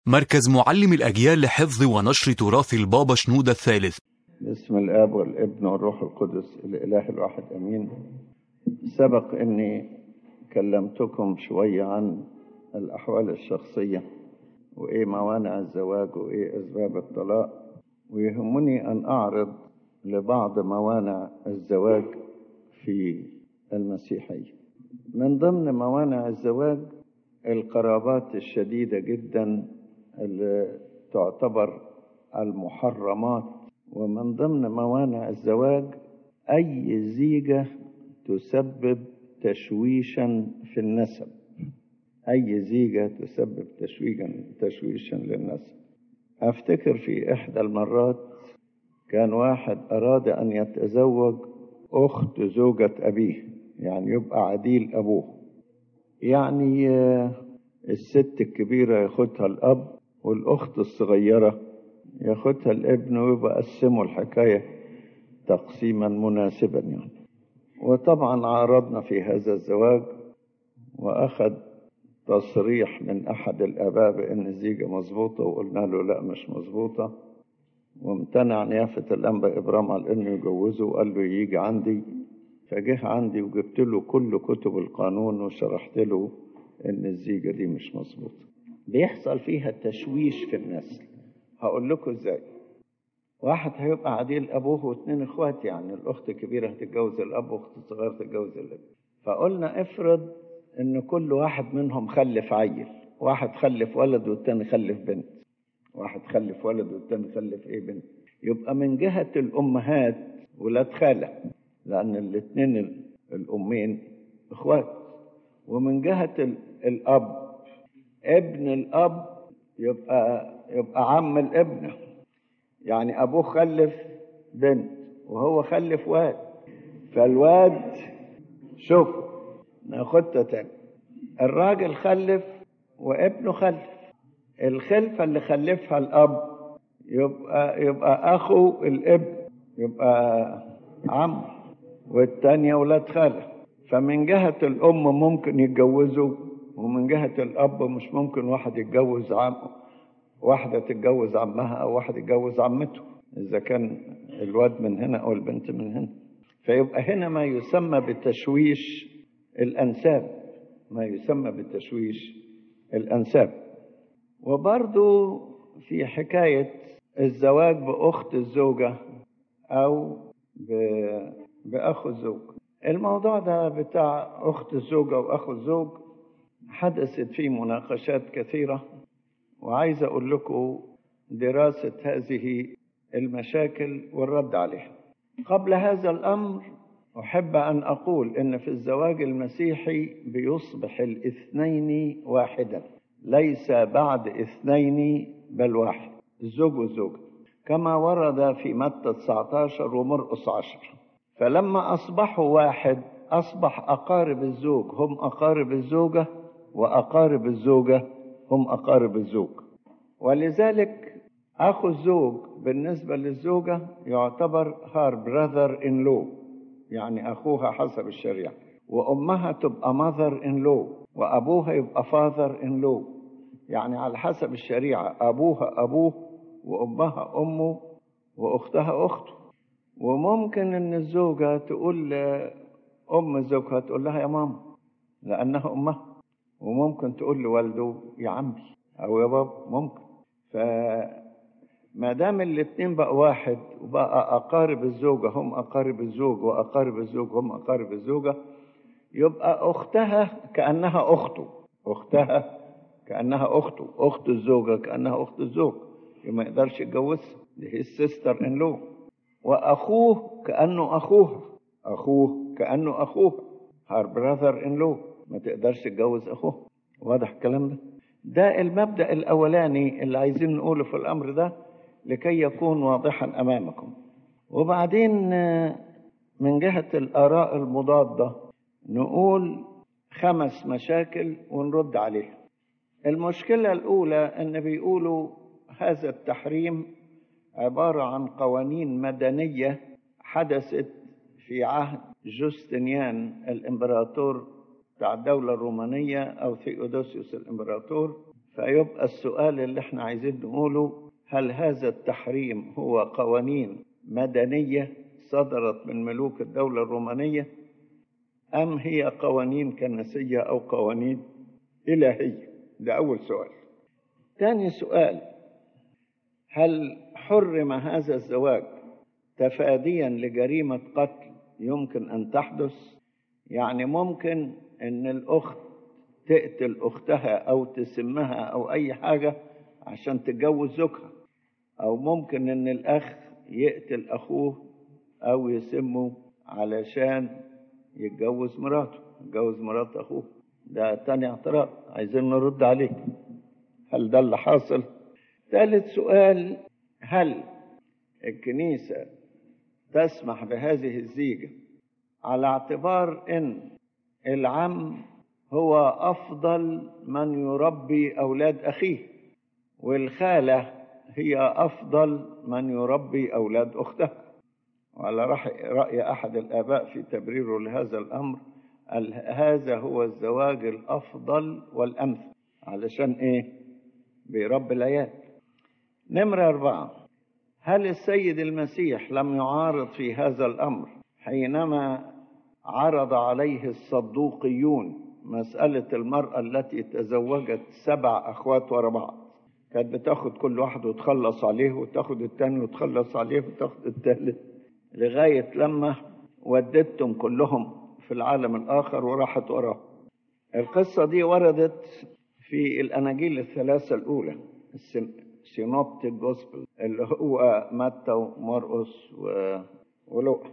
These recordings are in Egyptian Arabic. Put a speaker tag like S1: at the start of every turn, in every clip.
S1: مركز معلم الأجيال لحفظ ونشر تراث البابا شنودة الثالث
S2: باسم الاب والابن والروح القدس الاله الواحد امين سبق اني كلمتكم شويه عن الاحوال الشخصيه وايه موانع الزواج وايه اسباب الطلاق ويهمني ان اعرض لبعض موانع الزواج في المسيحيه من ضمن موانع الزواج القرابات الشديده جدا اللي تعتبر المحرمات ومن ضمن موانع الزواج أي زيجة تسبب تشويشا في النسب أي زيجة تسبب تشويشا تشويشا للنسب أفتكر في إحدى المرات كان واحد أراد أن يتزوج أخت زوجة أبيه يعني يبقى عديل أبوه يعني الست الكبيرة ياخدها الأب والأخت الصغيرة ياخدها الابن ويبقى قسموا الحكاية تقسيما مناسبا يعني وطبعا عارضنا في هذا الزواج وأخذ تصريح من أحد الآباء بأن الزيجة مظبوطة وقلنا له لا مش مظبوطة وامتنع نيافة الأنبا إبرام على أنه يجوزه وقال له يجي عندي فجه عندي وجبت له كل كتب القانون وشرحت له أن الزيجة دي مش مظبوطة بيحصل فيها تشويش في النسل هقول لكم ازاي واحد هيبقى عديل ابوه واثنين اخوات يعني الاخت الكبيره هتتجوز الاب والاخت الصغيره تتجوز الاب فقلنا افرض ان كل واحد منهم خلف عيل واحد خلف ولد والتاني خلف بنت واحد خلف ولد والتاني خلف ايه بنت يبقى من جهه الامهات ولاد خاله لان الاثنين الامين اخوات ومن جهه الاب ابن الاب يبقى يبقى عم الابن يعني ابوه خلف بنت وهو خلف واد فالواد شوف ناخدها تاني الراجل خلف وابنه خلف الخلفة اللي خلفها الأب يبقى يبقى أخو الابن يبقى عم والتانية ولاد خالة فمن جهة الأم ممكن يتجوزوا ومن جهة الأب مش ممكن واحد يتجوز عمه واحدة تتجوز عمها أو واحد يتجوز عمته إذا كان الواد من هنا أو البنت من هنا فيبقى هنا ما يسمى بتشويش الأنساب ما يسمى بتشويش الأنساب وبرضو في حكاية الزواج بأخت الزوجة أو بأخو الزوج الموضوع ده بتاع أخت الزوجة وأخو الزوج حدثت فيه مناقشات كثيرة وعايز أقول لكم دراسة هذه المشاكل والرد عليها قبل هذا الأمر أحب أن أقول إن في الزواج المسيحي بيصبح الاثنين واحدا ليس بعد اثنين بل واحد الزوج والزوجة كما ورد في متى 19 ومرقس 10 فلما أصبحوا واحد أصبح أقارب الزوج هم أقارب الزوجة وأقارب الزوجة هم أقارب الزوج ولذلك أخو الزوج بالنسبة للزوجة يعتبر هار براذر إن لو يعني أخوها حسب الشريعة وأمها تبقى ماذر إن لو وأبوها يبقى فاذر إن لو يعني على حسب الشريعة أبوها أبوه وأمها أمه وأختها أخته وممكن إن الزوجة تقول أم زوجها تقول لها يا ماما لأنها أمها وممكن تقول لوالده يا عمي او يا بابا ممكن فما دام الاثنين بقى واحد وبقى اقارب الزوجه هم اقارب الزوج واقارب الزوج هم اقارب الزوجه يبقى اختها كانها اخته اختها كانها اخته اخت الزوجه كانها اخت الزوج ما يقدرش يتجوزها دي هي السيستر ان لو واخوه كانه اخوها اخوه كانه اخوها هار براذر ان لو ما تقدرش تتجوز اخوه واضح الكلام ده ده المبدا الاولاني اللي عايزين نقوله في الامر ده لكي يكون واضحا امامكم وبعدين من جهه الاراء المضاده نقول خمس مشاكل ونرد عليها المشكله الاولى ان بيقولوا هذا التحريم عباره عن قوانين مدنيه حدثت في عهد جوستنيان الامبراطور بتاع الدولة الرومانية أو ثيودوسيوس الإمبراطور فيبقى السؤال اللي احنا عايزين نقوله هل هذا التحريم هو قوانين مدنية صدرت من ملوك الدولة الرومانية أم هي قوانين كنسية أو قوانين إلهية ده أول سؤال ثاني سؤال هل حرم هذا الزواج تفاديا لجريمة قتل يمكن أن تحدث يعني ممكن أن الأخت تقتل أختها أو تسمها أو أي حاجة عشان تتجوز زوجها أو ممكن أن الأخ يقتل أخوه أو يسمه علشان يتجوز مراته يتجوز مرات أخوه ده تاني اعتراض عايزين نرد عليه هل ده اللي حاصل ثالث سؤال هل الكنيسة تسمح بهذه الزيجة على اعتبار ان العم هو افضل من يربي اولاد اخيه والخالة هي افضل من يربي اولاد اختها وعلى رأي احد الاباء في تبريره لهذا الامر قال هذا هو الزواج الافضل والامثل علشان ايه بيربي العيال نمرة أربعة هل السيد المسيح لم يعارض في هذا الأمر حينما عرض عليه الصدوقيون مسألة المرأة التي تزوجت سبع أخوات ورا بعض كانت بتاخد كل واحد وتخلص عليه وتاخد التاني وتخلص عليه وتاخد التالت لغاية لما ودتهم كلهم في العالم الآخر وراحت وراه القصة دي وردت في الأناجيل الثلاثة الأولى سينوبتيك جوسبل اللي هو متى ومرقس ولوقا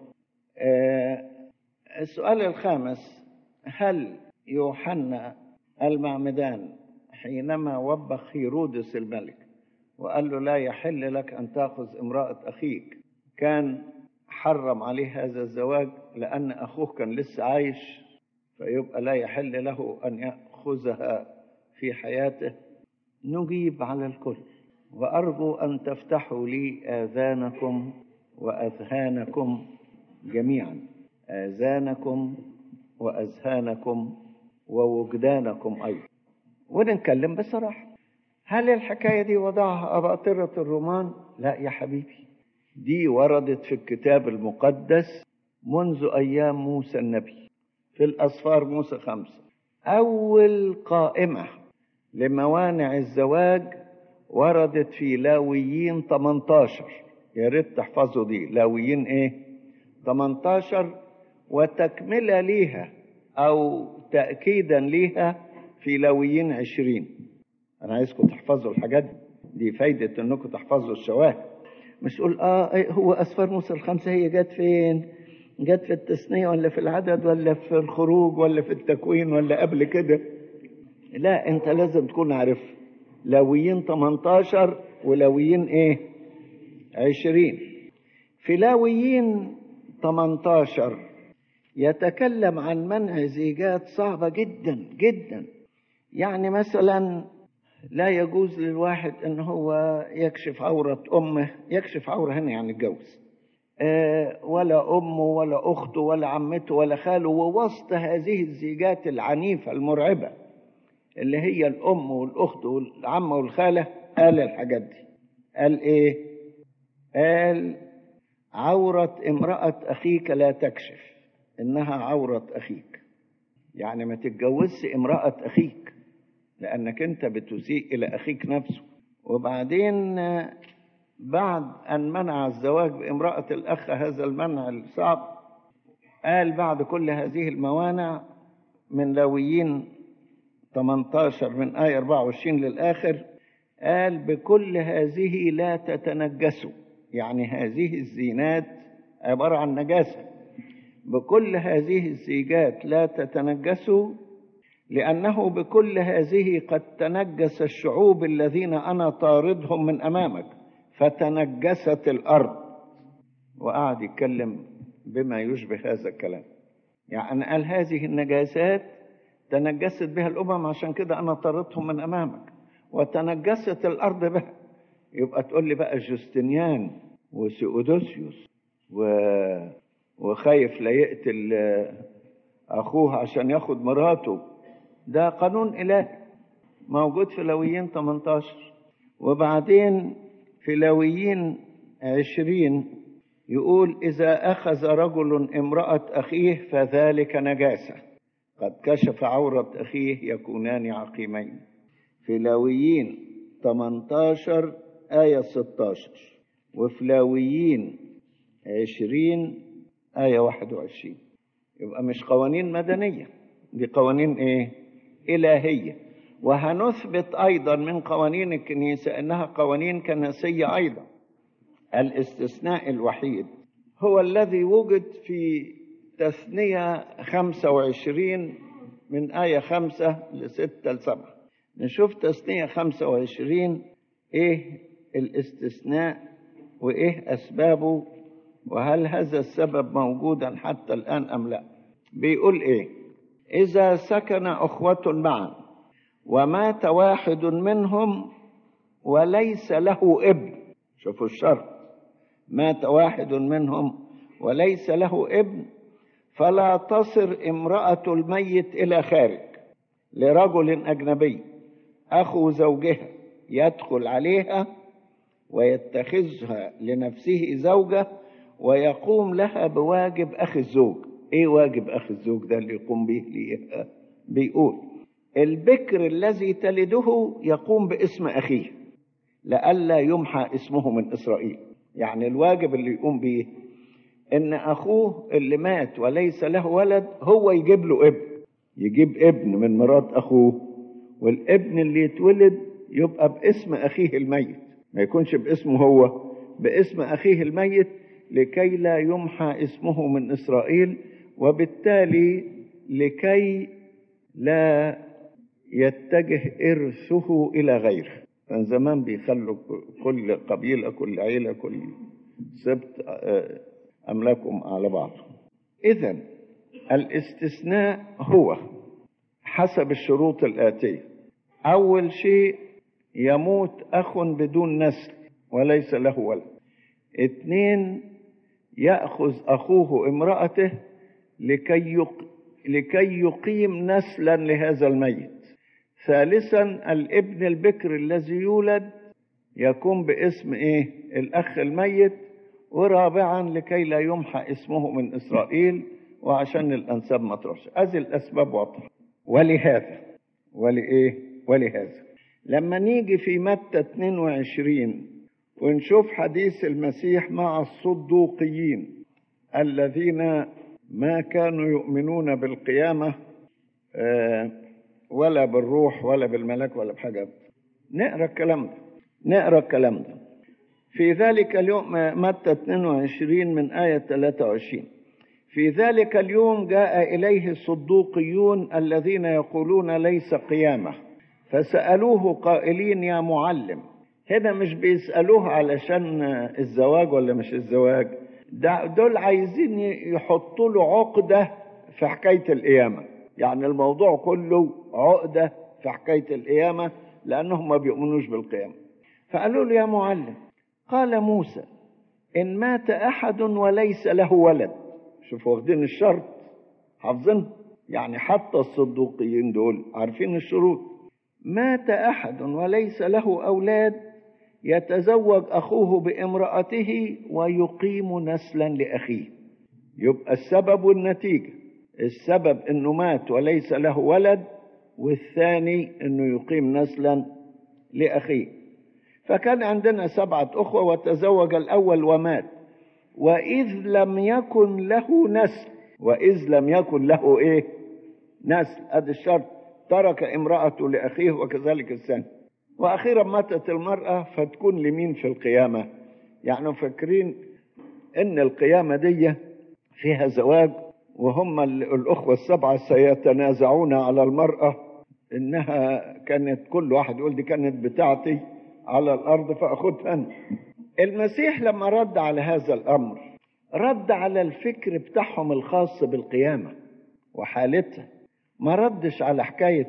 S2: آه السؤال الخامس هل يوحنا المعمدان حينما وبخ هيرودس الملك وقال له لا يحل لك أن تأخذ امرأة أخيك كان حرم عليه هذا الزواج لأن أخوه كان لسه عايش فيبقى لا يحل له أن يأخذها في حياته نجيب على الكل وأرجو أن تفتحوا لي آذانكم وأذهانكم جميعا آذانكم وأذهانكم ووجدانكم أيضا ونتكلم بصراحة هل الحكاية دي وضعها أباطرة الرومان؟ لا يا حبيبي دي وردت في الكتاب المقدس منذ أيام موسى النبي في الأسفار موسى خمسة أول قائمة لموانع الزواج وردت في لاويين 18 يا ريت تحفظوا دي لاويين ايه 18 وتكملة ليها او تأكيدا ليها في لاويين 20 انا عايزكم تحفظوا الحاجات دي دي فايدة انكم تحفظوا الشواهد مش تقول اه هو اسفار موسى الخمسة هي جت فين جت في التثنية ولا في العدد ولا في الخروج ولا في التكوين ولا قبل كده لا انت لازم تكون عارف لاويين 18 ولاويين ايه 20 في لاويين 18 يتكلم عن منع زيجات صعبة جدا جدا يعني مثلا لا يجوز للواحد ان هو يكشف عورة امه يكشف عورة هنا يعني يتجوز أه ولا امه ولا اخته ولا عمته ولا خاله ووسط هذه الزيجات العنيفة المرعبة اللي هي الأم والأخت والعمة والخالة قال الحاجات دي قال إيه؟ قال عورة امرأة أخيك لا تكشف إنها عورة أخيك يعني ما تتجوزش امرأة أخيك لأنك أنت بتسيء إلى أخيك نفسه وبعدين بعد أن منع الزواج بامرأة الأخ هذا المنع الصعب قال بعد كل هذه الموانع من لاويين 18 من آية 24 للآخر قال بكل هذه لا تتنجسوا يعني هذه الزينات عبارة عن نجاسة بكل هذه الزيجات لا تتنجسوا لأنه بكل هذه قد تنجس الشعوب الذين أنا طاردهم من أمامك فتنجست الأرض وقعد يتكلم بما يشبه هذا الكلام يعني قال هذه النجاسات تنجست بها الأمم عشان كده أنا طردتهم من أمامك وتنجست الأرض بها يبقى تقول لي بقى جوستنيان وسيودوسيوس و... وخايف لا يقتل أخوه عشان ياخد مراته ده قانون إلهي موجود في لويين 18 وبعدين في لويين 20 يقول إذا أخذ رجل امرأة أخيه فذلك نجاسة قد كشف عورة أخيه يكونان عقيمين في لاويين 18 آية 16 وفي لاويين 20 آية 21 يبقى مش قوانين مدنية دي قوانين إيه؟ إلهية وهنثبت أيضا من قوانين الكنيسة أنها قوانين كنسية أيضا الاستثناء الوحيد هو الذي وجد في تثنية 25 من آية 5 ل 6 ل 7 نشوف تثنية 25 إيه الاستثناء وإيه أسبابه وهل هذا السبب موجودا حتى الآن أم لا بيقول إيه إذا سكن أخوة معا ومات واحد منهم وليس له ابن شوفوا الشرط مات واحد منهم وليس له ابن فلا تصر امرأة الميت إلى خارج لرجل أجنبي أخو زوجها يدخل عليها ويتخذها لنفسه زوجة ويقوم لها بواجب أخي الزوج إيه واجب أخي الزوج ده اللي يقوم به ليها بيقول البكر الذي تلده يقوم باسم أخيه لئلا يمحى اسمه من إسرائيل يعني الواجب اللي يقوم به ان اخوه اللي مات وليس له ولد هو يجيب له ابن يجيب ابن من مرات اخوه والابن اللي يتولد يبقى باسم اخيه الميت ما يكونش باسمه هو باسم اخيه الميت لكي لا يمحى اسمه من اسرائيل وبالتالي لكي لا يتجه ارثه الى غيره كان زمان بيخلوا كل قبيله كل عيله كل سبت أملاكهم على بعض إذا الاستثناء هو حسب الشروط الآتية أول شيء يموت أخ بدون نسل وليس له ولد اثنين يأخذ أخوه امرأته لكي, يق... لكي يقيم نسلا لهذا الميت ثالثا الابن البكر الذي يولد يكون باسم ايه الاخ الميت ورابعا لكي لا يمحى اسمه من اسرائيل وعشان الانساب ما تروحش هذه الاسباب واضحه ولهذا ولايه ولهذا لما نيجي في متى 22 ونشوف حديث المسيح مع الصدوقيين الذين ما كانوا يؤمنون بالقيامه ولا بالروح ولا بالملك ولا بحاجه نقرا الكلام ده نقرا الكلام ده في ذلك اليوم متى 22 من آية 23 في ذلك اليوم جاء إليه الصدوقيون الذين يقولون ليس قيامة فسألوه قائلين يا معلم هنا مش بيسألوه علشان الزواج ولا مش الزواج دول عايزين يحطوا له عقدة في حكاية القيامة يعني الموضوع كله عقدة في حكاية القيامة لأنهم ما بيؤمنوش بالقيامة فقالوا له يا معلم قال موسى إن مات أحد وليس له ولد شوفوا واخدين الشرط حافظين يعني حتى الصدوقيين دول عارفين الشروط مات أحد وليس له أولاد يتزوج أخوه بامرأته ويقيم نسلا لأخيه يبقى السبب والنتيجة السبب انه مات وليس له ولد والثاني انه يقيم نسلا لاخيه فكان عندنا سبعه اخوه وتزوج الاول ومات واذ لم يكن له نسل واذ لم يكن له ايه نسل ادي الشرط ترك امراته لاخيه وكذلك الثاني واخيرا ماتت المراه فتكون لمين في القيامه يعني فاكرين ان القيامه دي فيها زواج وهم الأخوة السبعة سيتنازعون على المرأة إنها كانت كل واحد يقول دي كانت بتاعتي على الأرض فأخذها أنا المسيح لما رد على هذا الأمر رد على الفكر بتاعهم الخاص بالقيامة وحالتها ما ردش على حكاية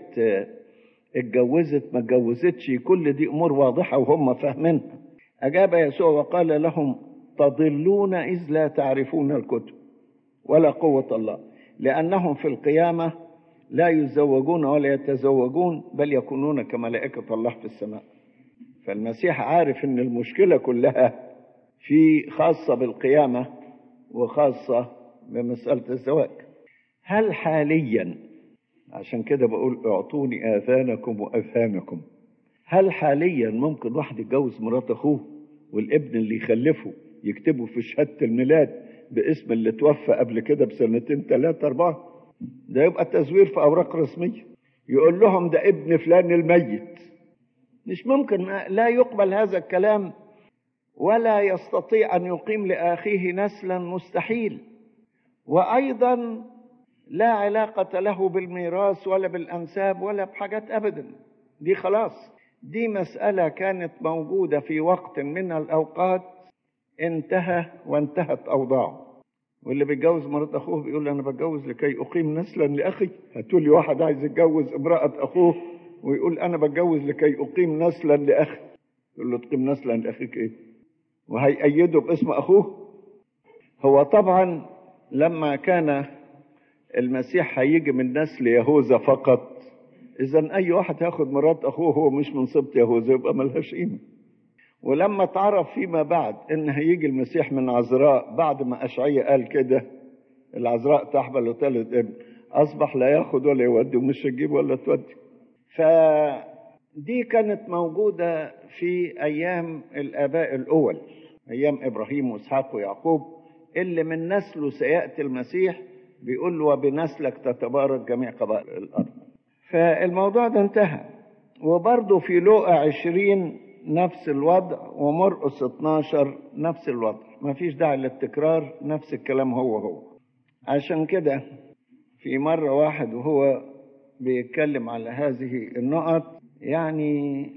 S2: اتجوزت ما اتجوزتش كل دي أمور واضحة وهم فاهمينها أجاب يسوع وقال لهم تضلون إذ لا تعرفون الكتب ولا قوة الله لأنهم في القيامة لا يزوجون ولا يتزوجون بل يكونون كملائكة الله في السماء فالمسيح عارف ان المشكلة كلها في خاصة بالقيامة وخاصة بمسألة الزواج هل حاليا عشان كده بقول اعطوني آذانكم وأفهامكم هل حاليا ممكن واحد يتجوز مرات أخوه والابن اللي يخلفه يكتبه في شهادة الميلاد باسم اللي توفى قبل كده بسنتين ثلاثة أربعة ده يبقى تزوير في أوراق رسمية يقول لهم ده ابن فلان الميت مش ممكن لا يقبل هذا الكلام ولا يستطيع أن يقيم لأخيه نسلا مستحيل وأيضا لا علاقة له بالميراث ولا بالأنساب ولا بحاجات أبدا دي خلاص دي مسألة كانت موجودة في وقت من الأوقات انتهى وانتهت أوضاعه واللي بيتجوز مرات أخوه بيقول أنا بتجوز لكي أقيم نسلا لأخي هاتوا لي واحد عايز يتجوز امرأة أخوه ويقول أنا بتجوز لكي أقيم نسلا لأخي يقول له تقيم نسلا لأخيك إيه وهيأيده باسم أخوه هو طبعا لما كان المسيح هيجي من نسل يهوذا فقط إذا أي واحد هياخد مرات أخوه هو مش من سبط يهوذا يبقى ملهاش قيمة ولما اتعرف فيما بعد ان هيجي المسيح من عذراء بعد ما اشعية قال كده العذراء تحبل وتلد ابن اصبح لا ياخد ولا يودي ومش هتجيب ولا تودي فدي كانت موجودة في ايام الاباء الاول ايام ابراهيم واسحاق ويعقوب اللي من نسله سيأتي المسيح بيقول له وبنسلك تتبارك جميع قبائل الارض فالموضوع ده انتهى وبرضه في لوقا عشرين نفس الوضع ومرقس 12 نفس الوضع ما فيش داعي للتكرار نفس الكلام هو هو عشان كده في مرة واحد وهو بيتكلم على هذه النقط يعني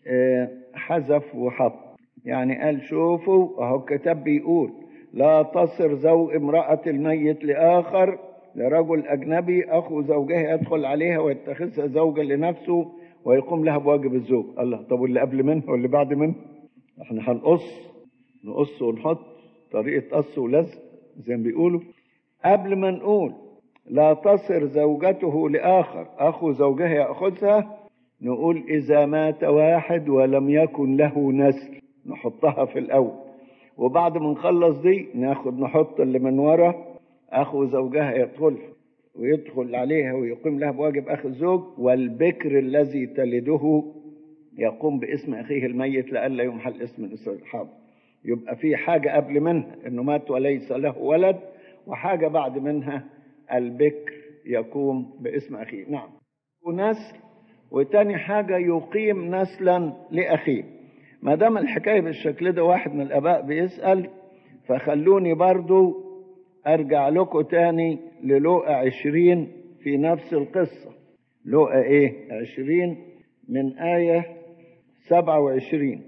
S2: حذف وحط يعني قال شوفوا اهو الكتاب بيقول لا تصر زوج امرأة الميت لآخر لرجل أجنبي أخو زوجها يدخل عليها ويتخذها زوجا لنفسه ويقوم لها بواجب الزوج الله طب واللي قبل منه واللي بعد منه احنا هنقص نقص ونحط طريقة قص ولزق زي ما بيقولوا قبل ما نقول لا تصر زوجته لآخر أخو زوجها يأخذها نقول إذا مات واحد ولم يكن له نسل نحطها في الأول وبعد ما نخلص دي ناخد نحط اللي من ورا أخو زوجها يدخل ويدخل عليها ويقيم لها بواجب أخ الزوج والبكر الذي تلده يقوم باسم أخيه الميت لئلا يمحل اسم الحاضر يبقى في حاجة قبل منها إنه مات وليس له ولد وحاجة بعد منها البكر يقوم باسم أخيه نعم ونسل وتاني حاجة يقيم نسلا لأخيه ما دام الحكاية بالشكل ده واحد من الآباء بيسأل فخلوني برضو أرجع لكم تاني للوقا عشرين في نفس القصة لوقا إيه عشرين من آية سبعة وعشرين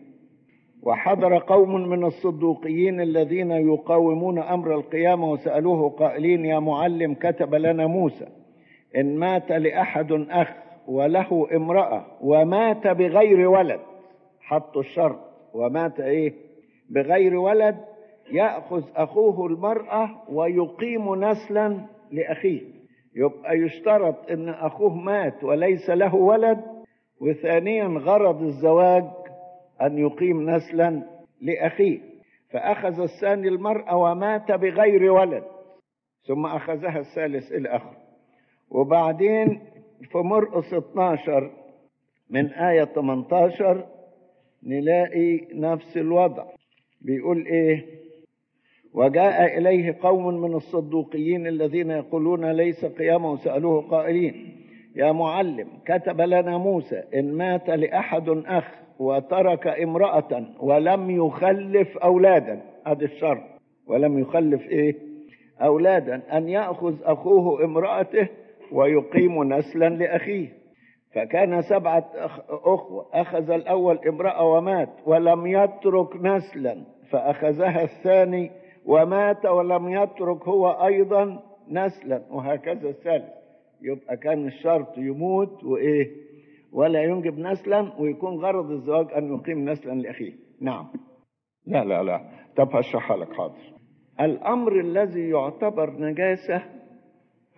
S2: وحضر قوم من الصدوقيين الذين يقاومون أمر القيامة وسألوه قائلين يا معلم كتب لنا موسى إن مات لأحد أخ وله امرأة ومات بغير ولد حطوا الشرط ومات إيه بغير ولد يأخذ أخوه المرأة ويقيم نسلا لأخيه يبقى يشترط أن أخوه مات وليس له ولد وثانيا غرض الزواج أن يقيم نسلا لأخيه فأخذ الثاني المرأة ومات بغير ولد ثم أخذها الثالث إلى آخره وبعدين في مرقس 12 من آية 18 نلاقي نفس الوضع بيقول إيه وجاء إليه قوم من الصدوقيين الذين يقولون ليس قيامه سألوه قائلين يا معلم كتب لنا موسى إن مات لأحد أخ وترك امرأة ولم يخلف أولادا هذا الشرط ولم يخلف إيه أولادا أن يأخذ أخوه امرأته ويقيم نسلا لأخيه فكان سبعة أخوة أخذ الأول امرأة ومات ولم يترك نسلا فأخذها الثاني ومات ولم يترك هو أيضا نسلا وهكذا الثالث يبقى كان الشرط يموت وإيه ولا ينجب نسلا ويكون غرض الزواج أن يقيم نسلا لأخيه نعم لا لا لا طب هشرحها لك حاضر الأمر الذي يعتبر نجاسة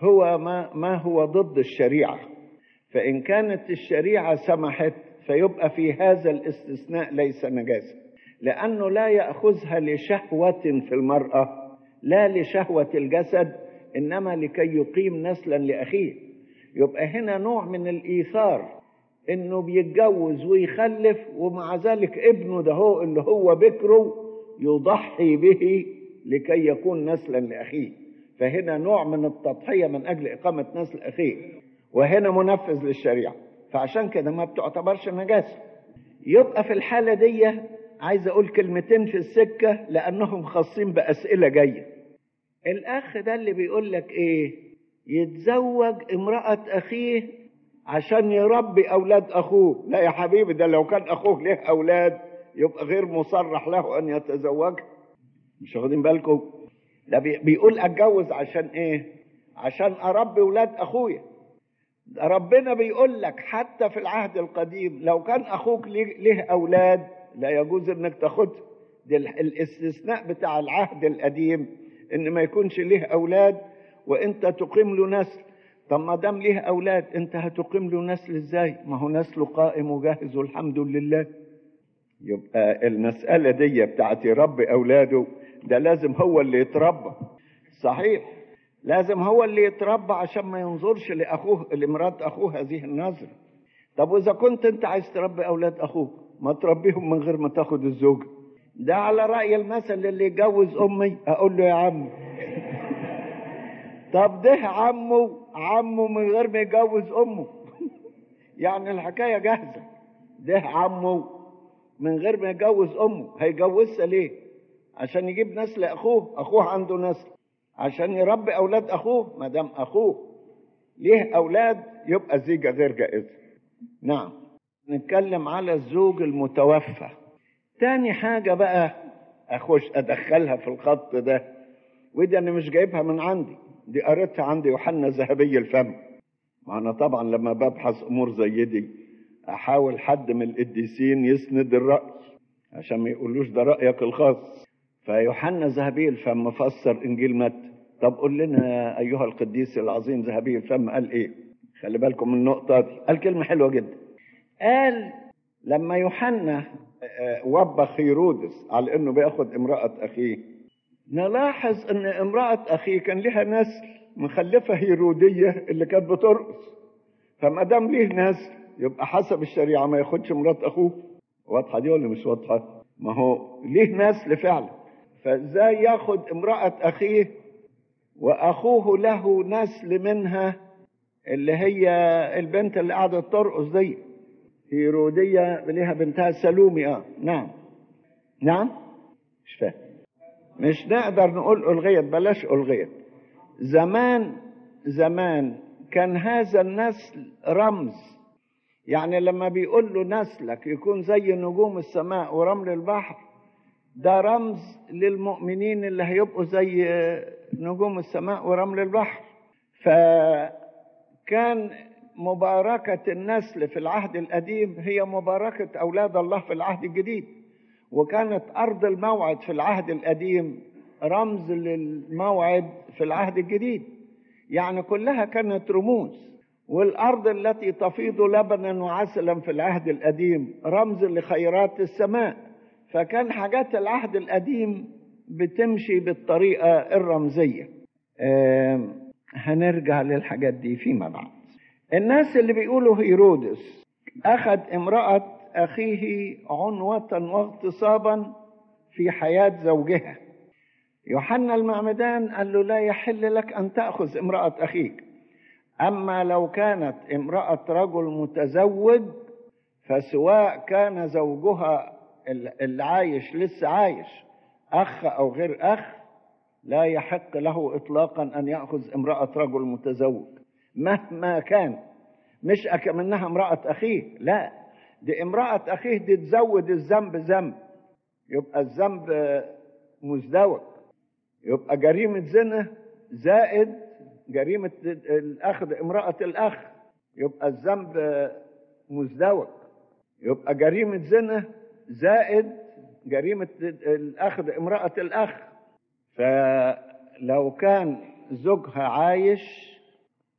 S2: هو ما, ما هو ضد الشريعة فإن كانت الشريعة سمحت فيبقى في هذا الاستثناء ليس نجاسة لأنه لا يأخذها لشهوة في المرأة لا لشهوة الجسد إنما لكي يقيم نسلا لأخيه يبقى هنا نوع من الإيثار إنه بيتجوز ويخلف ومع ذلك ابنه ده هو اللي هو بكره يضحي به لكي يكون نسلا لأخيه فهنا نوع من التضحية من أجل إقامة نسل أخيه وهنا منفذ للشريعة فعشان كده ما بتعتبرش نجاسة يبقى في الحالة دي عايز أقول كلمتين في السكة لأنهم خاصين بأسئلة جاية الأخ ده اللي بيقول لك إيه يتزوج امرأة أخيه عشان يربي أولاد أخوه لا يا حبيبي ده لو كان أخوه له أولاد يبقى غير مصرح له أن يتزوج مش واخدين بالكم ده بيقول أتجوز عشان إيه عشان أربي أولاد أخويا ربنا بيقول لك حتى في العهد القديم لو كان أخوك له أولاد لا يجوز إنك تاخدها ده الاستثناء بتاع العهد القديم إن ما يكونش له أولاد وأنت تقيم له نسل طب ما دام ليه أولاد أنت هتقيم له نسل إزاي؟ ما هو نسله قائم وجاهز والحمد لله يبقى المسألة دي بتاعت يربي أولاده ده لازم هو اللي يتربى صحيح لازم هو اللي يتربى عشان ما ينظرش لأخوه لمرات أخوه هذه النظرة طب وإذا كنت أنت عايز تربي أولاد أخوك ما تربيهم من غير ما تاخد الزوجة ده على رأي المثل اللي يجوز أمي أقول له يا عم طب ده عمه عمه من غير ما يجوز أمه يعني الحكاية جاهزة ده عمه من غير ما يجوز أمه هيجوزها ليه عشان يجيب نسل أخوه أخوه عنده نسل عشان يربي أولاد أخوه ما دام أخوه ليه أولاد يبقى زيجة غير جائزة نعم نتكلم على الزوج المتوفى تاني حاجة بقى أخش أدخلها في الخط ده ودي أنا مش جايبها من عندي دي قريتها عند يوحنا ذهبي الفم ما أنا طبعا لما ببحث أمور زي دي أحاول حد من القديسين يسند الرأي عشان ما يقولوش ده رأيك الخاص فيوحنا ذهبي الفم فسر إنجيل متى طب قول لنا أيها القديس العظيم ذهبي الفم قال إيه خلي بالكم من النقطة دي قال كلمة حلوة جدا قال لما يوحنا وبخ هيرودس على انه بياخد امرأة اخيه نلاحظ ان امرأة اخيه كان لها نسل مخلفة هيرودية اللي كانت بترقص فما دام ليه نسل يبقى حسب الشريعة ما ياخدش مرات اخوه واضحة دي ولا مش واضحة ما هو ليه نسل فعلا فازاي ياخد امرأة اخيه واخوه له نسل منها اللي هي البنت اللي قعدت ترقص دي هيرودية ليها بنتها سلومي اه نعم نعم مش فاهم مش نقدر نقول ألغيت بلاش ألغيت زمان زمان كان هذا النسل رمز يعني لما بيقول له نسلك يكون زي نجوم السماء ورمل البحر ده رمز للمؤمنين اللي هيبقوا زي نجوم السماء ورمل البحر فكان مباركة النسل في العهد القديم هي مباركة أولاد الله في العهد الجديد وكانت أرض الموعد في العهد القديم رمز للموعد في العهد الجديد يعني كلها كانت رموز والأرض التي تفيض لبنا وعسلا في العهد القديم رمز لخيرات السماء فكان حاجات العهد القديم بتمشي بالطريقة الرمزية آه هنرجع للحاجات دي فيما بعد الناس اللي بيقولوا هيرودس أخذ امرأة أخيه عنوة واغتصابا في حياة زوجها يوحنا المعمدان قال له لا يحل لك أن تأخذ امرأة أخيك أما لو كانت امرأة رجل متزوج فسواء كان زوجها اللي عايش لسه عايش أخ أو غير أخ لا يحق له إطلاقا أن يأخذ امرأة رجل متزوج مهما كان مش أكمنها امرأة أخيه لا دي امرأة أخيه دي تزود الذنب ذنب يبقى الذنب مزدوج يبقى جريمة زنا زائد جريمة الأخذ امرأة الأخ يبقى الذنب مزدوج يبقى جريمة زنا زائد جريمة الأخذ امرأة الأخ فلو كان زوجها عايش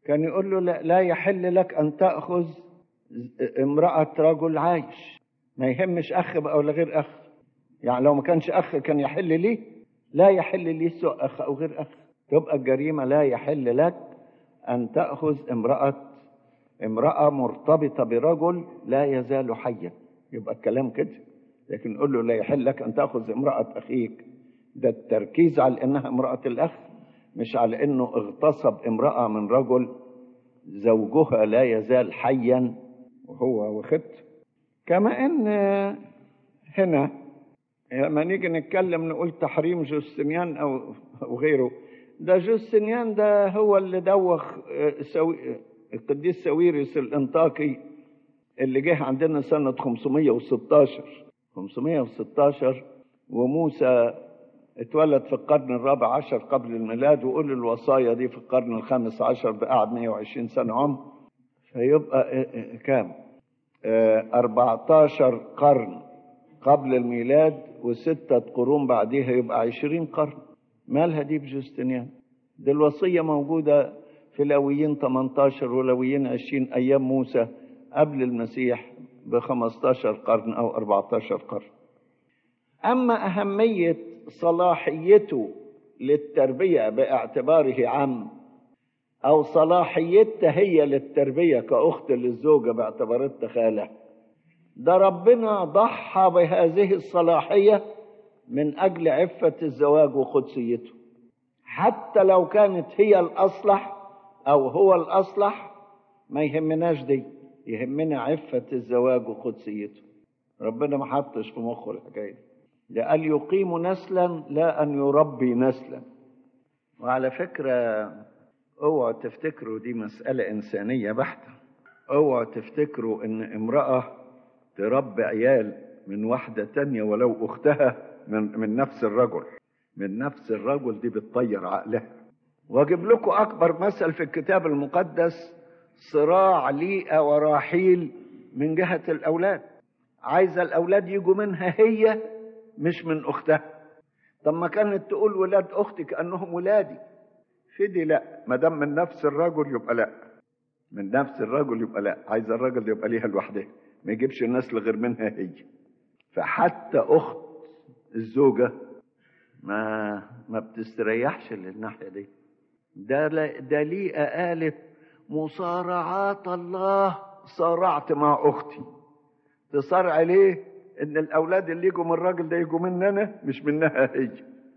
S2: كان يقول له لا, لا يحل لك أن تأخذ امرأة رجل عايش ما يهمش أخ بقى ولا غير أخ يعني لو ما كانش أخ كان يحل ليه لا يحل لي سوء أخ أو غير أخ تبقى الجريمة لا يحل لك أن تأخذ امرأة امرأة مرتبطة برجل لا يزال حيا يبقى الكلام كده لكن قول له لا يحل لك أن تأخذ امرأة أخيك ده التركيز على أنها امرأة الأخ مش على أنه اغتصب امرأة من رجل زوجها لا يزال حيا وهو وخدته كما أن هنا لما نيجي نتكلم نقول تحريم جوستنيان أو أو غيره ده جوستنيان ده هو اللي دوخ سوي القديس سويرس الانطاكي اللي جه عندنا سنة 516 516 وموسى اتولد في القرن الرابع عشر قبل الميلاد وقول الوصايا دي في القرن الخامس عشر بقعد 120 سنة عمر فيبقى كام؟ 14 قرن قبل الميلاد وستة قرون بعديها يبقى 20 قرن مالها دي بجوستنيان دي الوصية موجودة في لويين 18 ولويين 20 أيام موسى قبل المسيح ب 15 قرن أو 14 قرن أما أهمية صلاحيته للتربية باعتباره عم أو صلاحيتها هي للتربية كأخت للزوجة باعتبارتها خالة ده ربنا ضحى بهذه الصلاحية من أجل عفة الزواج وقدسيته حتى لو كانت هي الأصلح أو هو الأصلح ما يهمناش دي يهمنا عفة الزواج وقدسيته ربنا ما حطش في مخه الحكاية دي ده قال يقيم نسلا لا أن يربي نسلا وعلى فكرة اوعوا تفتكروا دي مسألة إنسانية بحتة اوعوا تفتكروا إن امرأة تربي عيال من واحدة تانية ولو أختها من, من نفس الرجل من نفس الرجل دي بتطير عقلها واجيب لكم أكبر مثل في الكتاب المقدس صراع ليئة وراحيل من جهة الأولاد عايزة الأولاد يجوا منها هي مش من أختها طب ما كانت تقول ولاد أختي كأنهم ولادي فدي لا ما دام من نفس الرجل يبقى لا من نفس الرجل يبقى لا عايز الرجل يبقى ليها لوحدها ما يجيبش النسل غير منها هي فحتى اخت الزوجه ما ما بتستريحش للناحيه دي ده ده ليه قالت مصارعات الله صارعت مع اختي تصارع ليه ان الاولاد اللي يجوا من الراجل ده يجوا مني انا مش منها هي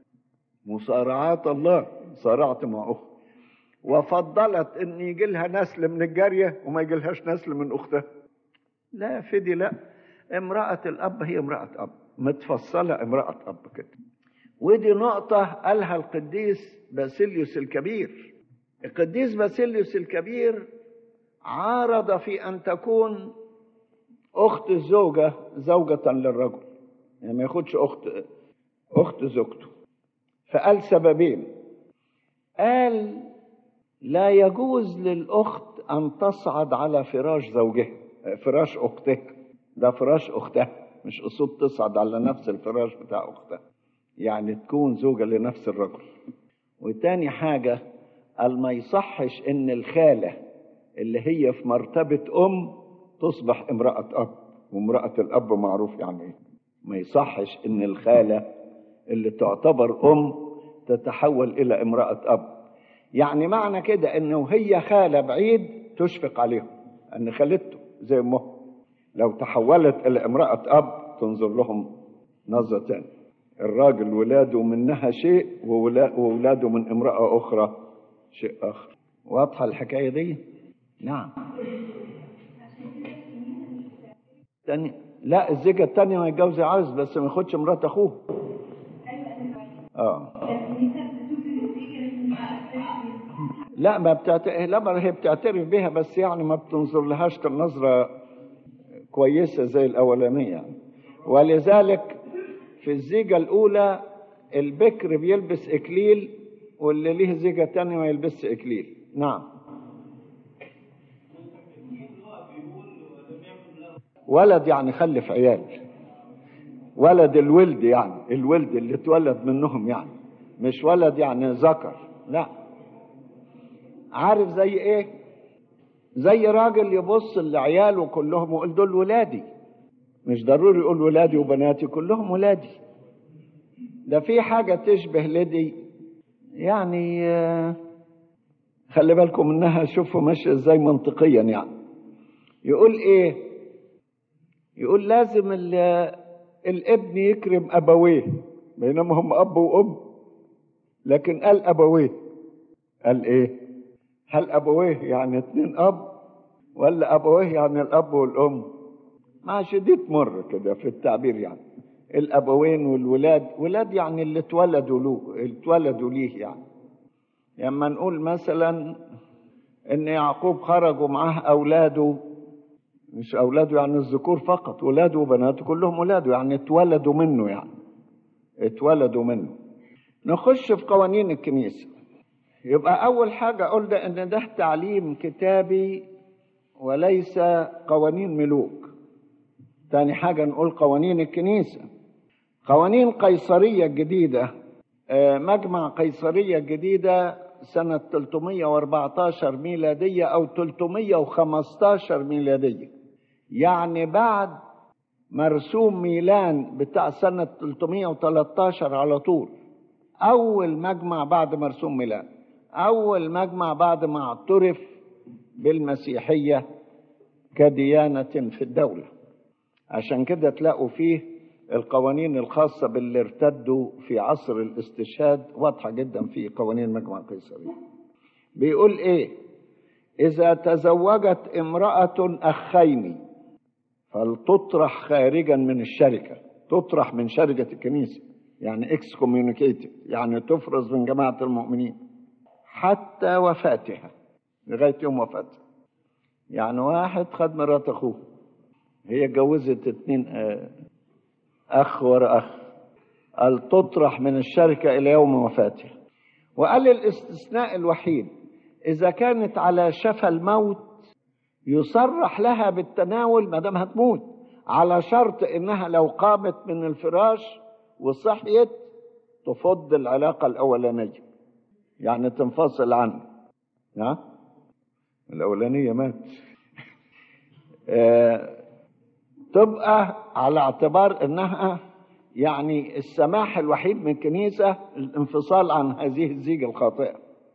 S2: مصارعات الله صارعت مع اختي وفضلت ان يجي لها نسل من الجاريه وما يجي لهاش نسل من اختها لا فدي لا امرأة الأب هي امرأة أب متفصلة امرأة أب كده ودي نقطة قالها القديس باسيليوس الكبير القديس باسيليوس الكبير عارض في أن تكون أخت الزوجة زوجة للرجل يعني ما ياخدش أخت أخت زوجته فقال سببين قال لا يجوز للأخت أن تصعد على فراش زوجها فراش أختها ده فراش أختها مش أصول تصعد على نفس الفراش بتاع أختها يعني تكون زوجة لنفس الرجل وتاني حاجة قال ما يصحش إن الخالة اللي هي في مرتبة أم تصبح امرأة أب وامرأة الأب معروف يعني إيه ما يصحش إن الخالة اللي تعتبر أم تتحول إلى امرأة أب يعني معنى كده إنه هي خالة بعيد تشفق عليهم أن خالته زي أمه لو تحولت إلى امرأة أب تنظر لهم نظرة تانية الراجل ولاده منها شيء وولاده من امرأة أخرى شيء آخر واضحة الحكاية دي؟ نعم تاني لا الزيجة التانية ما يتجوز عاوز بس ما ياخدش مرات أخوه اه لا ما بتعت... لا ما هي بتعترف بها بس يعني ما بتنظر لهاش كنظرة كويسة زي الأولانية يعني. ولذلك في الزيجة الأولى البكر بيلبس إكليل واللي ليه زيجة تانية ما يلبسش إكليل نعم ولد يعني خلف عيال ولد الولد يعني الولد اللي اتولد منهم يعني مش ولد يعني ذكر لا عارف زي ايه زي راجل يبص لعياله كلهم ويقول دول ولادي مش ضروري يقول ولادي وبناتي كلهم ولادي ده في حاجة تشبه لدي يعني آه، خلي بالكم انها شوفوا ماشية ازاي منطقيا يعني يقول ايه يقول لازم ال- الابن يكرم ابويه بينما هم اب وام لكن قال ابويه قال ايه هل ابويه يعني اتنين اب ولا ابويه يعني الاب والام مع شديد مر كده في التعبير يعني الابوين والولاد ولاد يعني اللي اتولدوا له اللي اتولدوا ليه يعني لما نقول مثلا ان يعقوب خرج ومعاه اولاده مش اولاده يعني الذكور فقط ولاده وبناته كلهم ولاده يعني اتولدوا منه يعني اتولدوا منه نخش في قوانين الكنيسه يبقى اول حاجه قلنا ان ده تعليم كتابي وليس قوانين ملوك تاني حاجه نقول قوانين الكنيسه قوانين قيصريه الجديده آه، مجمع قيصريه الجديده سنه 314 ميلاديه او 315 ميلاديه يعني بعد مرسوم ميلان بتاع سنه 313 على طول اول مجمع بعد مرسوم ميلان اول مجمع بعد ما اعترف بالمسيحيه كديانه في الدوله عشان كده تلاقوا فيه القوانين الخاصة باللي ارتدوا في عصر الاستشهاد واضحة جدا في قوانين مجمع قيصرية بيقول ايه إذا تزوجت امرأة أخين فلتطرح خارجا من الشركة تطرح من شركة الكنيسة يعني اكس كوميونيكيتد يعني تفرز من جماعة المؤمنين حتى وفاتها لغاية يوم وفاتها يعني واحد خد مرات أخوه هي اتجوزت اتنين آه، اخ ورا اخ قال تطرح من الشركه الى يوم وفاتها وقال الاستثناء الوحيد اذا كانت على شفا الموت يصرح لها بالتناول ما دام هتموت على شرط انها لو قامت من الفراش وصحيت تفض العلاقه الاولانيه يعني تنفصل عنه ها الاولانيه مات آه تبقى على اعتبار انها يعني السماح الوحيد من الكنيسه الانفصال عن هذه الزيجه الخاطئه.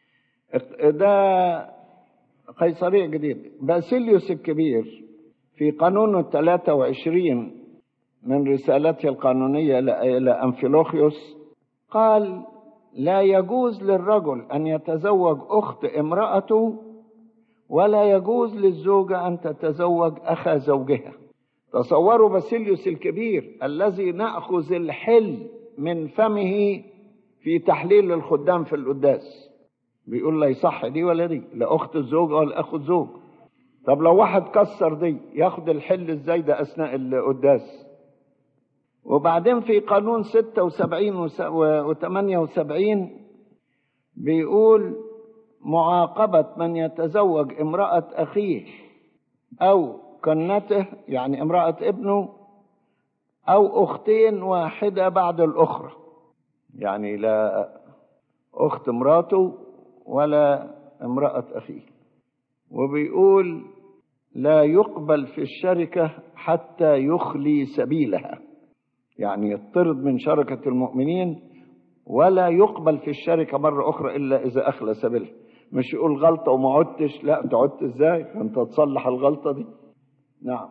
S2: ده قيصريه جديد باسيليوس الكبير في قانونه 23 من رسالته القانونيه الى انفيلوخيوس قال لا يجوز للرجل ان يتزوج اخت امراته ولا يجوز للزوجه ان تتزوج اخا زوجها. تصوروا باسيليوس الكبير الذي ناخذ الحل من فمه في تحليل الخدام في القداس بيقول لا يصح دي ولا دي لا اخت الزوج ولا اخو الزوج طب لو واحد كسر دي ياخد الحل ازاي ده اثناء القداس وبعدين في قانون 76 و 78 بيقول معاقبة من يتزوج امرأة أخيه أو كنته يعني امرأة ابنه أو أختين واحدة بعد الأخرى يعني لا أخت مراته ولا امرأة أخيه وبيقول لا يقبل في الشركة حتى يخلي سبيلها يعني يطرد من شركة المؤمنين ولا يقبل في الشركة مرة أخرى إلا إذا أخلى سبيلها مش يقول غلطة وما عدتش لا تعدت إزاي أنت تصلح الغلطة دي نعم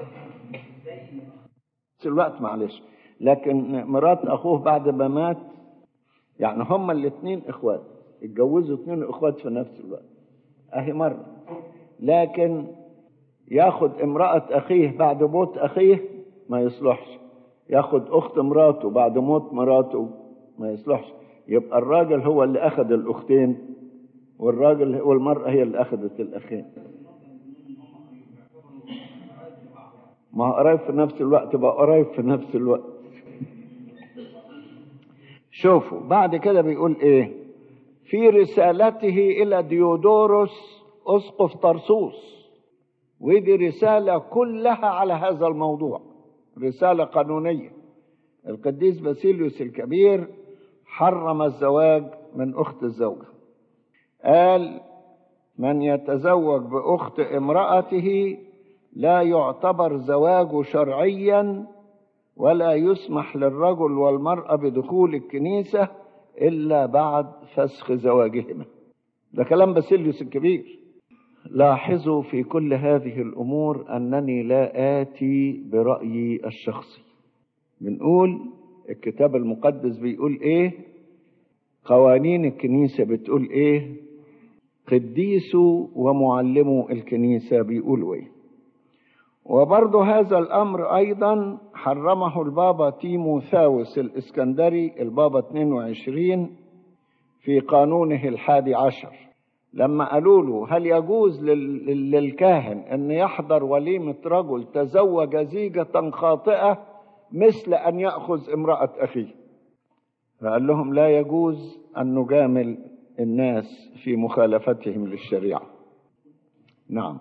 S2: في الوقت معلش لكن مرات اخوه بعد ما مات يعني هما الاثنين اخوات اتجوزوا اثنين اخوات في نفس الوقت اهي مرة لكن ياخد امرأة اخيه بعد موت اخيه ما يصلحش ياخد اخت مراته بعد موت مراته ما يصلحش يبقى الراجل هو اللي اخذ الاختين والراجل والمرأة هي اللي اخذت الاخين ما هو قريب في نفس الوقت بقى قريب في نفس الوقت شوفوا بعد كده بيقول ايه في رسالته الى ديودوروس اسقف طرسوس ودي رسالة كلها على هذا الموضوع رسالة قانونية القديس باسيليوس الكبير حرم الزواج من أخت الزوجة قال من يتزوج بأخت امرأته لا يعتبر زواجه شرعيا ولا يسمح للرجل والمرأة بدخول الكنيسة إلا بعد فسخ زواجهما ده كلام باسيليوس الكبير لاحظوا في كل هذه الأمور أنني لا آتي برأيي الشخصي بنقول الكتاب المقدس بيقول إيه قوانين الكنيسة بتقول إيه قديسوا ومعلموا الكنيسة بيقولوا إيه وبرضه هذا الأمر أيضا حرمه البابا تيموثاوس الإسكندري البابا 22 في قانونه الحادي عشر لما قالوا له هل يجوز لل- للكاهن أن يحضر وليمة رجل تزوج زيجة خاطئة مثل أن يأخذ امرأة أخيه فقال لهم لا يجوز أن نجامل الناس في مخالفتهم للشريعة نعم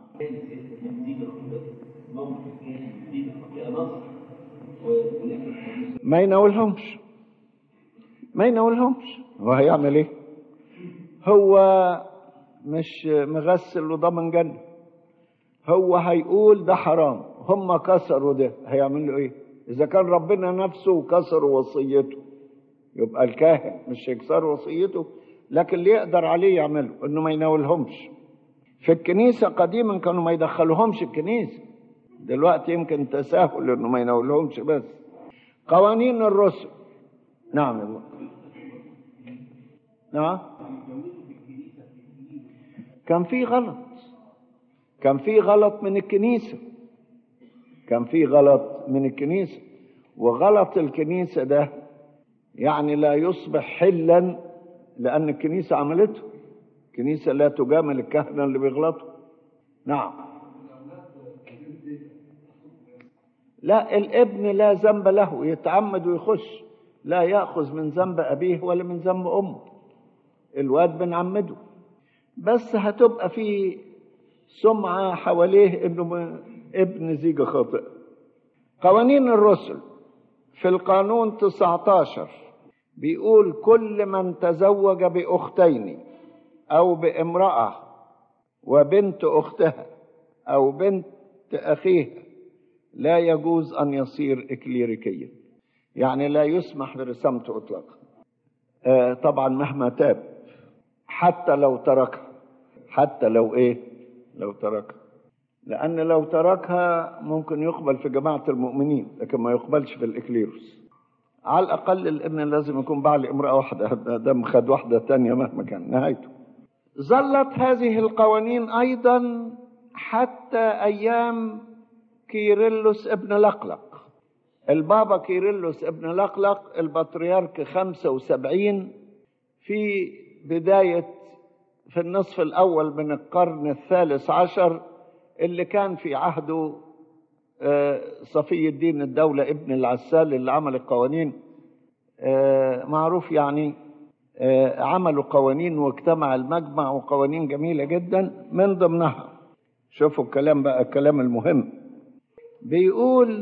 S2: ما يناولهمش ما يناولهمش هو هيعمل ايه هو مش مغسل وضامن جنة هو هيقول ده حرام هم كسروا ده هيعملوا ايه اذا كان ربنا نفسه كسروا وصيته يبقى الكاهن مش هيكسر وصيته لكن اللي يقدر عليه يعمله انه ما يناولهمش في الكنيسة قديما كانوا ما يدخلوهمش الكنيسة دلوقتي يمكن تساهل انه ما يناولهمش بس قوانين الرسل نعم يا الله نعم كان في غلط كان في غلط من الكنيسة كان في غلط من الكنيسة وغلط الكنيسة ده يعني لا يصبح حلا لأن الكنيسة عملته الكنيسة لا تجامل الكهنة اللي بيغلطوا نعم لا الابن لا ذنب له يتعمد ويخش لا يأخذ من ذنب أبيه ولا من ذنب أمه الواد بنعمده بس هتبقى في سمعة حواليه انه م- ابن زيجة خاطئة قوانين الرسل في القانون 19 بيقول كل من تزوج بأختين أو بامرأة وبنت أختها أو بنت أخيها لا يجوز أن يصير إكليريكيا يعني لا يسمح برسامته إطلاقا آه طبعا مهما تاب حتى لو تركها حتى لو إيه لو تركها لأن لو تركها ممكن يقبل في جماعة المؤمنين لكن ما يقبلش في الإكليروس على الأقل الابن لازم يكون بعل امرأة واحدة ده ده خد واحدة تانية مهما كان نهايته ظلت هذه القوانين أيضا حتى أيام كيرلس ابن لقلق البابا كيرلس ابن لقلق البطريرك 75 في بداية في النصف الأول من القرن الثالث عشر اللي كان في عهده آه، صفي الدين الدولة ابن العسال اللي عمل القوانين آه، معروف يعني آه، عملوا قوانين واجتمع المجمع وقوانين جميلة جدا من ضمنها شوفوا الكلام بقى الكلام المهم بيقول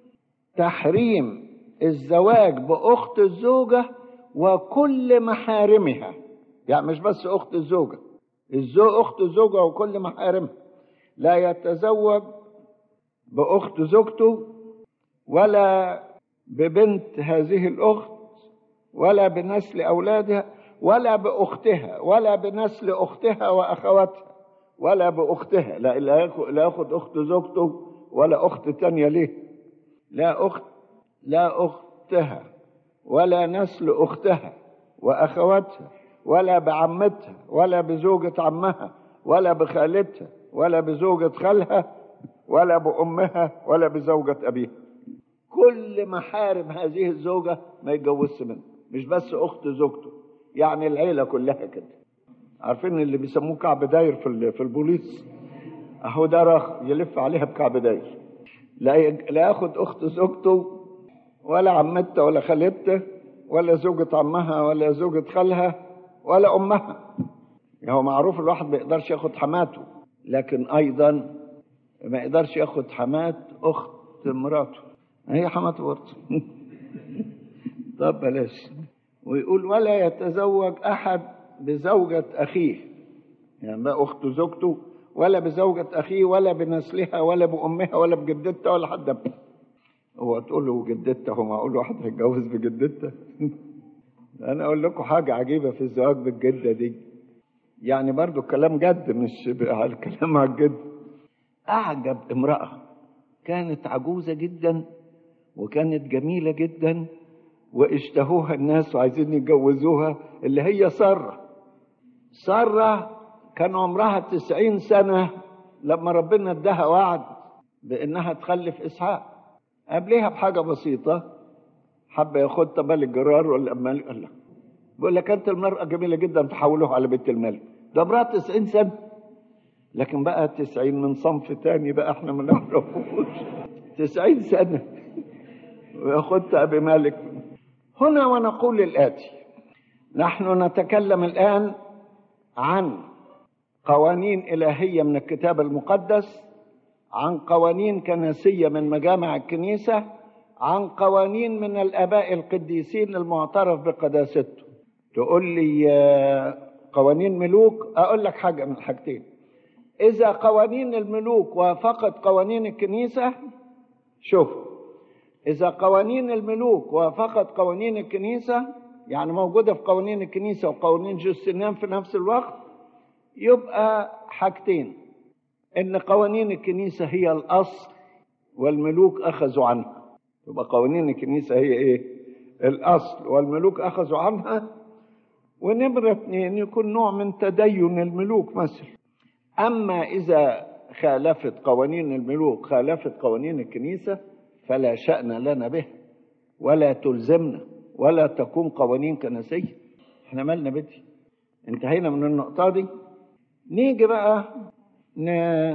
S2: تحريم الزواج بأخت الزوجة وكل محارمها يعني مش بس أخت الزوجة الزو أخت الزوجة وكل محارمها لا يتزوج بأخت زوجته ولا ببنت هذه الأخت ولا بنسل أولادها ولا بأختها ولا بنسل أختها وأخواتها ولا بأختها لا لا ياخد, لا ياخد أخت زوجته ولا أخت تانية ليه لا أخت لا أختها ولا نسل أختها وأخواتها ولا بعمتها ولا بزوجة عمها ولا بخالتها ولا بزوجة خالها ولا بأمها ولا بزوجة أبيها كل محارم هذه الزوجة ما يتجوزش منها مش بس أخت زوجته يعني العيلة كلها كده عارفين اللي بيسموه كعب داير في ال- في البوليس اهو ده راخ يلف عليها بكعب داير لا ي- لا ياخد اخت زوجته ولا عمتها ولا خالتها ولا زوجة عمها ولا زوجة خالها ولا امها يعني هو معروف الواحد ما يقدرش ياخد حماته لكن ايضا ما يقدرش ياخد حمات اخت مراته هي حماته برضه طب بلاش ويقول ولا يتزوج احد بزوجة اخيه يعني بقى أخت زوجته ولا بزوجة أخيه ولا بنسلها ولا بأمها ولا بجدتها ولا حد أبدا هو تقول له جدتها هو معقول واحد هيتجوز بجدتها أنا أقول لكم حاجة عجيبة في الزواج بالجدة دي يعني برضو الكلام جد مش على الكلام على الجد أعجب امرأة كانت عجوزة جدا وكانت جميلة جدا واشتهوها الناس وعايزين يتجوزوها اللي هي سارة سارة كان عمرها تسعين سنة لما ربنا اداها وعد بانها تخلف اسحاق قبلها بحاجة بسيطة حب ياخد تبال الجرار ولا الملك قال لا بيقول لك انت المرأة جميلة جدا تحولوها على بيت الملك ده امرأة تسعين سنة لكن بقى تسعين من صنف تاني بقى احنا ما نعرفوش تسعين سنة وياخدها أبي مالك هنا ونقول الآتي نحن نتكلم الآن عن قوانين إلهية من الكتاب المقدس عن قوانين كنسية من مجامع الكنيسة عن قوانين من الآباء القديسين المعترف بقداسته تقول لي قوانين ملوك أقول لك حاجة من حاجتين إذا قوانين الملوك وافقت قوانين الكنيسة شوف إذا قوانين الملوك وافقت قوانين الكنيسة يعني موجودة في قوانين الكنيسة وقوانين جوستنيان في نفس الوقت يبقى حاجتين إن قوانين الكنيسة هي الأصل والملوك أخذوا عنها يبقى قوانين الكنيسة هي إيه؟ الأصل والملوك أخذوا عنها ونمرة اثنين يكون نوع من تدين الملوك مثلا أما إذا خالفت قوانين الملوك خالفت قوانين الكنيسة فلا شأن لنا به ولا تلزمنا ولا تكون قوانين كنسية احنا مالنا بدي انتهينا من النقطة دي نيجي بقى ن...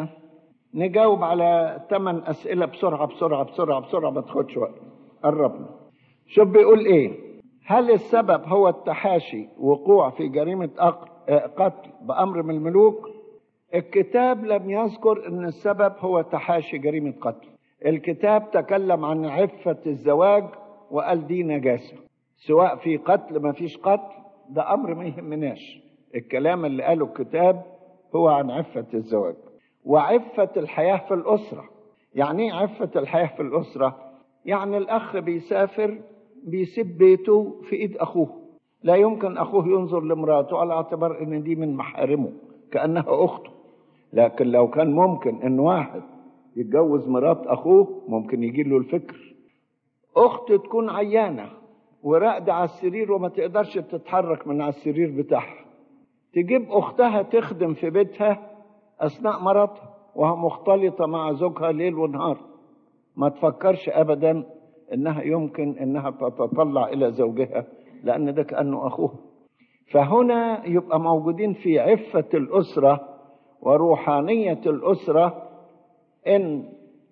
S2: نجاوب على ثمان أسئلة بسرعة بسرعة بسرعة بسرعة ما تاخدش وقت قربنا شوف بيقول ايه هل السبب هو التحاشي وقوع في جريمة قتل بأمر من الملوك الكتاب لم يذكر ان السبب هو تحاشي جريمة قتل الكتاب تكلم عن عفة الزواج وقال دي نجاسة سواء في قتل ما فيش قتل ده أمر ما يهمناش الكلام اللي قاله الكتاب هو عن عفة الزواج وعفة الحياة في الأسرة يعني ايه عفة الحياة في الأسرة يعني الأخ بيسافر بيسيب بيته في إيد أخوه لا يمكن أخوه ينظر لمراته على اعتبار إن دي من محارمه كأنها أخته لكن لو كان ممكن إن واحد يتجوز مرات أخوه ممكن يجي له الفكر أخت تكون عيانة وراقدة على السرير وما تقدرش تتحرك من على السرير بتاعها تجيب أختها تخدم في بيتها أثناء مرضها وهي مختلطة مع زوجها ليل ونهار ما تفكرش أبدا إنها يمكن إنها تتطلع إلى زوجها لأن ده كأنه أخوها فهنا يبقى موجودين في عفة الأسرة وروحانية الأسرة إن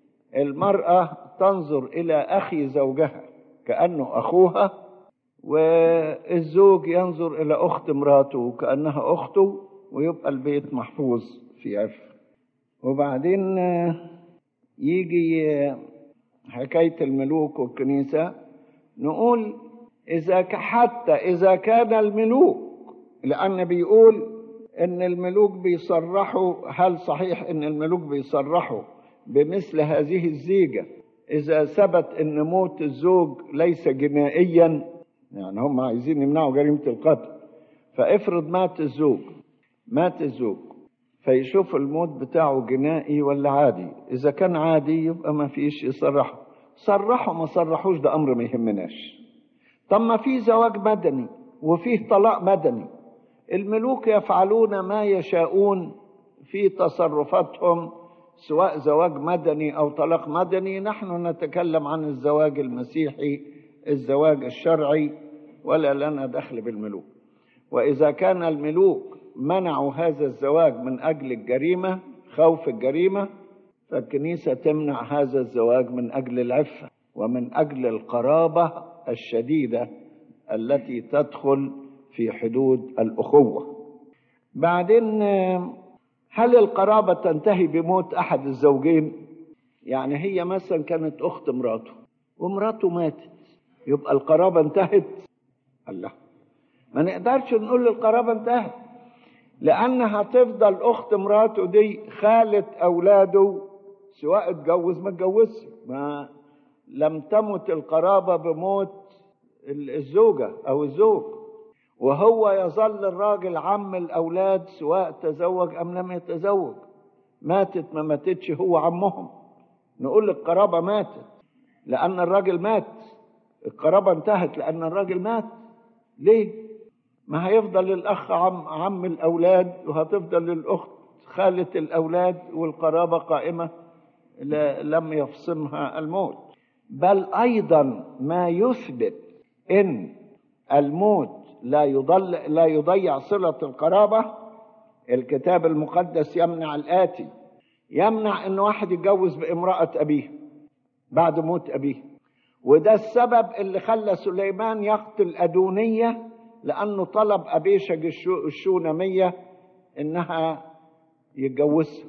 S2: المرأة تنظر إلى أخي زوجها كأنه أخوها والزوج ينظر إلى أخت مراته كأنها أخته ويبقى البيت محفوظ في عفة وبعدين يجي حكاية الملوك والكنيسة نقول إذا حتى إذا كان الملوك لأن بيقول إن الملوك بيصرحوا هل صحيح إن الملوك بيصرحوا بمثل هذه الزيجة إذا ثبت إن موت الزوج ليس جنائيا يعني هم عايزين يمنعوا جريمة القتل فافرض مات الزوج مات الزوج فيشوف الموت بتاعه جنائي ولا عادي إذا كان عادي يبقى ما فيش يصرحوا صرحوا ما صرحوش ده أمر ما يهمناش طب ما في زواج مدني وفيه طلاق مدني الملوك يفعلون ما يشاءون في تصرفاتهم سواء زواج مدني او طلاق مدني نحن نتكلم عن الزواج المسيحي الزواج الشرعي ولا لنا دخل بالملوك واذا كان الملوك منعوا هذا الزواج من اجل الجريمه خوف الجريمه فالكنيسه تمنع هذا الزواج من اجل العفه ومن اجل القرابه الشديده التي تدخل في حدود الاخوه بعدين هل القرابة تنتهي بموت أحد الزوجين؟ يعني هي مثلا كانت أخت مراته ومراته ماتت يبقى القرابة انتهت؟ الله ما نقدرش نقول القرابة انتهت لأن هتفضل أخت مراته دي خالة أولاده سواء اتجوز ما اتجوزش ما لم تمت القرابة بموت الزوجة أو الزوج وهو يظل الراجل عم الأولاد سواء تزوج أم لم يتزوج ماتت ما ماتتش هو عمهم نقول القرابة ماتت لأن الراجل مات القرابة انتهت لأن الراجل مات ليه؟ ما هيفضل الأخ عم, عم الأولاد وهتفضل الأخت خالة الأولاد والقرابة قائمة لم يفصمها الموت بل أيضا ما يثبت إن الموت لا يضل لا يضيع صلة القرابة الكتاب المقدس يمنع الآتي يمنع إن واحد يتجوز بامرأة أبيه بعد موت أبيه وده السبب اللي خلى سليمان يقتل أدونية لأنه طلب أبيشج الشونمية إنها يتجوزها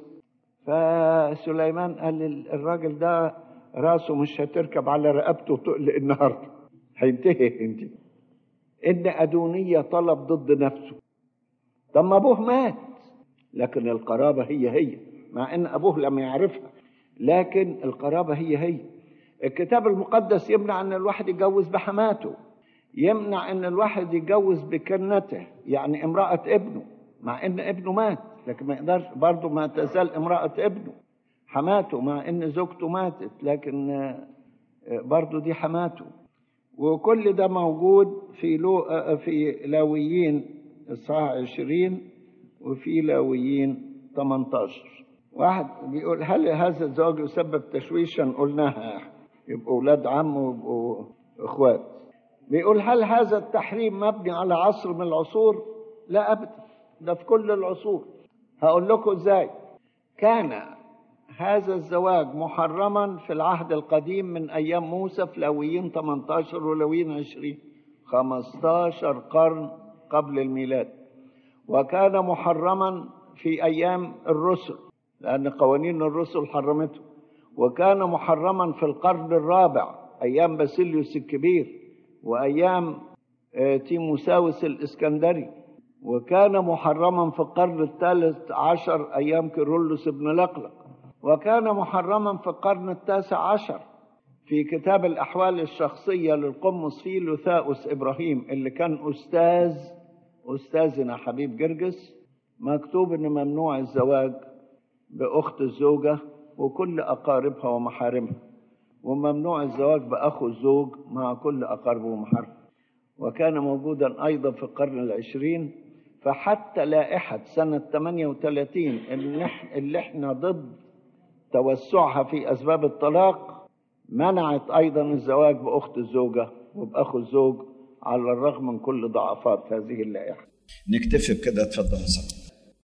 S2: فسليمان قال الراجل ده راسه مش هتركب على رقبته تقلق النهارده هينتهي انت ان ادونيه طلب ضد نفسه طب ما ابوه مات لكن القرابه هي هي مع ان ابوه لم يعرفها لكن القرابه هي هي الكتاب المقدس يمنع ان الواحد يتجوز بحماته يمنع ان الواحد يتجوز بكنته يعني امراه ابنه مع ان ابنه مات لكن ما يقدرش برضه ما تزال امراه ابنه حماته مع ان زوجته ماتت لكن برضه دي حماته وكل ده موجود في لو في لاويين اصحاح 20 وفي لاويين 18 واحد بيقول هل هذا الزواج يسبب تشويشا قلناها يبقوا اولاد عم ويبقوا اخوات بيقول هل هذا التحريم مبني على عصر من العصور لا ابدا ده في كل العصور هقول لكم ازاي كان هذا الزواج محرما في العهد القديم من ايام موسى في لاويين 18 ولويين 20 15 قرن قبل الميلاد وكان محرما في ايام الرسل لان قوانين الرسل حرمته وكان محرما في القرن الرابع ايام باسيليوس الكبير وايام تيموساوس الاسكندري وكان محرما في القرن الثالث عشر ايام كيرلس بن لقلق وكان محرما في القرن التاسع عشر في كتاب الأحوال الشخصية للقمص فيلوثاؤس إبراهيم اللي كان أستاذ أستاذنا حبيب جرجس مكتوب إن ممنوع الزواج بأخت الزوجة وكل أقاربها ومحارمها وممنوع الزواج بأخو الزوج مع كل أقاربه ومحارمه وكان موجودا أيضا في القرن العشرين فحتى لائحة سنة 38 اللي احنا ضد توسعها في أسباب الطلاق منعت أيضا الزواج بأخت الزوجة وبأخو الزوج على الرغم من كل ضعفات هذه اللائحة
S3: نكتفي بكده اتفضل يا